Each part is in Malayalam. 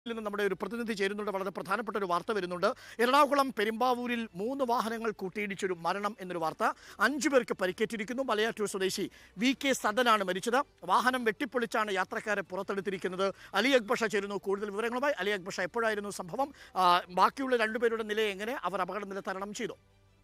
നിന്ന് നമ്മുടെ ഒരു പ്രതിനിധി ചേരുന്നുണ്ട് വളരെ പ്രധാനപ്പെട്ട ഒരു വാർത്ത വരുന്നുണ്ട് എറണാകുളം പെരുമ്പാവൂരിൽ മൂന്ന് വാഹനങ്ങൾ കൂട്ടിയിടിച്ചൊരു മരണം എന്നൊരു വാർത്ത അഞ്ചു പേർക്ക് പരിക്കേറ്റിരിക്കുന്നു മലയാറ്റൂർ സ്വദേശി വി കെ സദനാണ് മരിച്ചത് വാഹനം വെട്ടിപ്പൊളിച്ചാണ് യാത്രക്കാരെ പുറത്തെടുത്തിരിക്കുന്നത് അലി അക്ബഷ ചേരുന്നു കൂടുതൽ വിവരങ്ങളുമായി അലി അക്ബഷ എപ്പോഴായിരുന്നു സംഭവം ആ, ബാക്കിയുള്ള രണ്ടുപേരുടെ നില എങ്ങനെ അവർ അപകട നില തരണം ചെയ്തു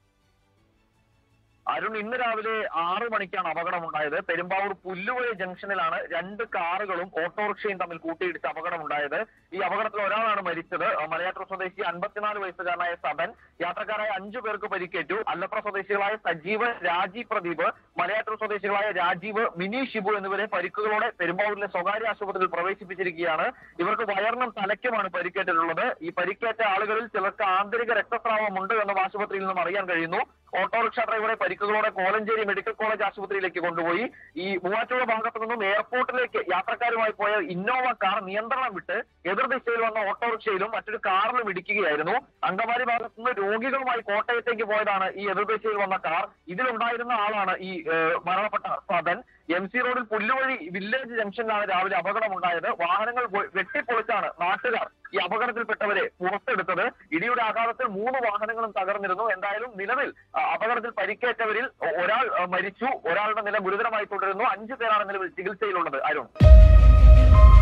അരുൺ ഇന്ന് രാവിലെ ആറ് മണിക്കാണ് അപകടമുണ്ടായത് പെരുമ്പാവൂർ പുല്ലുവഴി ജംഗ്ഷനിലാണ് രണ്ട് കാറുകളും ഓട്ടോറിക്ഷയും തമ്മിൽ കൂട്ടിയിടിച്ച് അപകടമുണ്ടായത് ഈ അപകടത്തിൽ ഒരാളാണ് മരിച്ചത് മലയാറ്റൂർ സ്വദേശി അൻപത്തിനാല് വയസ്സുകാരനായ സബൻ യാത്രക്കാരായ അഞ്ചു പേർക്ക് പരിക്കേറ്റു അല്ലപ്ര സ്വദേശികളായ സജീവ് രാജീവ് പ്രദീപ് മലയാറ്റൂർ സ്വദേശികളായ രാജീവ് മിനി ഷിബു എന്നിവരെ പരിക്കുകളോടെ പെരുമ്പാവൂരിലെ സ്വകാര്യ ആശുപത്രിയിൽ പ്രവേശിപ്പിച്ചിരിക്കുകയാണ് ഇവർക്ക് വയറിനും തലയ്ക്കുമാണ് പരിക്കേറ്റിട്ടുള്ളത് ഈ പരിക്കേറ്റ ആളുകളിൽ ചിലർക്ക് ആന്തരിക രക്തസ്രാവമുണ്ട് എന്നും ആശുപത്രിയിൽ നിന്നും അറിയാൻ കഴിയുന്നു ഓട്ടോറിക്ഷ ഡ്രൈവറെ പരിക്കുകളോടെ കോലഞ്ചേരി മെഡിക്കൽ കോളേജ് ആശുപത്രിയിലേക്ക് കൊണ്ടുപോയി ഈ മൂവാറ്റുപുഴ ഭാഗത്തു നിന്നും എയർപോർട്ടിലേക്ക് യാത്രക്കാരുമായി പോയ ഇന്നോവ കാർ നിയന്ത്രണം വിട്ട് എതിർദിശയിൽ വന്ന ഓട്ടോറിക്ഷയിലും മറ്റൊരു കാറിലും ഇടിക്കുകയായിരുന്നു അങ്കമാലി ഭാഗത്തു നിന്ന് രോഗികളുമായി കോട്ടയത്തേക്ക് പോയതാണ് ഈ എതിർദിശയിൽ വന്ന കാർ ഇതിലുണ്ടായിരുന്ന ആളാണ് ഈ ഏഹ്, മരണപ്പെട്ട സദൻ എം സി റോഡിൽ പുല്ലുവഴി വില്ലേജ് ജംഗ്ഷനിലാണ് രാവിലെ അപകടമുണ്ടായത് വാഹനങ്ങൾ പൊ- വെട്ടിപ്പൊളിച്ചാണ് നാട്ടുകാർ ഈ അപകടത്തിൽപ്പെട്ടവരെ പുറത്തെടുത്തത് ഇടിയുടെ ആഘാതത്തിൽ മൂന്ന് വാഹനങ്ങളും തകർന്നിരുന്നു എന്തായാലും നിലവിൽ ആ, അപകടത്തിൽ പരിക്കേറ്റവരിൽ ഒ- ഒരാൾ ആ, മരിച്ചു ഒരാളുടെ നില ഗുരുതരമായി തുടരുന്നു അഞ്ചു പേരാണ് നിലവിൽ ചികിത്സയിലുള്ളത് അരുൺ